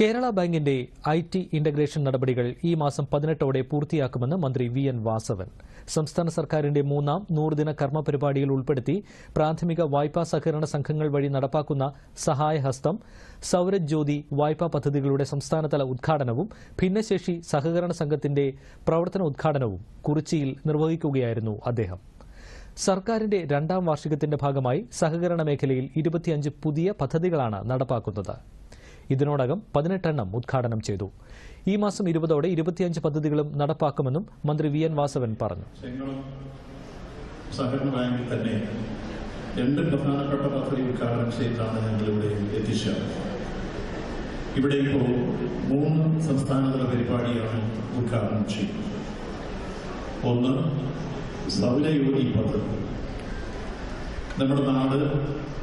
കേരള ബാങ്കിന്റെ I T integration നടപടികൾ ഈ മാസം പതിനെട്ടോടെ പൂർത്തിയാക്കുമെന്ന് മന്ത്രി വി എൻ വാസവൻ സംസ്ഥാന സർക്കാരിന്റെ മൂന്നാം നൂറുദിന കർമ്മ പരിപാടിയിൽ ഉൾപ്പെടുത്തി പ്രാഥമിക വായ്പാ സഹകരണ സംഘങ്ങൾ വഴി നടപ്പാക്കുന്ന സഹായഹസ്തം സൌരജ് ജ്യോതി വായ്പാ പദ്ധതികളുടെ സംസ്ഥാനതല ഉദ്ഘാടനവും ഭിന്നശേഷി സഹകരണ സംഘത്തിന്റെ പ്രവർത്തന ഉദ്ഘാടനവും കുറിച്ചിയിൽ നിർവഹിക്കുകയായിരുന്നു അദ്ദേഹം സർക്കാരിന്റെ രണ്ടാം വാർഷികത്തിന്റെ ഭാഗമായി സഹകരണ മേഖലയിൽ ഇരുപത്തിയഞ്ച് പുതിയ പദ്ധതികളാണ് നടപ്പാക്കുന്നത് ഇതിനോടകം പതിനെട്ടെണ്ണം ഉദ്ഘാടനം ചെയ്തു ഈ മാസം ഇരുപതോടെ ഇരുപത്തിയഞ്ച് പദ്ധതികളും നടപ്പാക്കുമെന്നും മന്ത്രി വി എൻ വാസവൻ പറഞ്ഞു ചെങ്ങളം സഹകരണ ബാങ്കിൽ തന്നെ രണ്ട് പ്രധാനപ്പെട്ട പദ്ധതി ഉദ്ഘാടനം ചെയ്താണ് ഞങ്ങളിവിടെ എത്തിച്ചത് ഇവിടെ ഇപ്പോൾ മൂന്ന് സംസ്ഥാനതല പരിപാടിയാണ് ഉദ്ഘാടനം ചെയ്യുന്നത് ഒന്ന് സൗരയോഗി പദ്ധതി നമ്മുടെ നാട്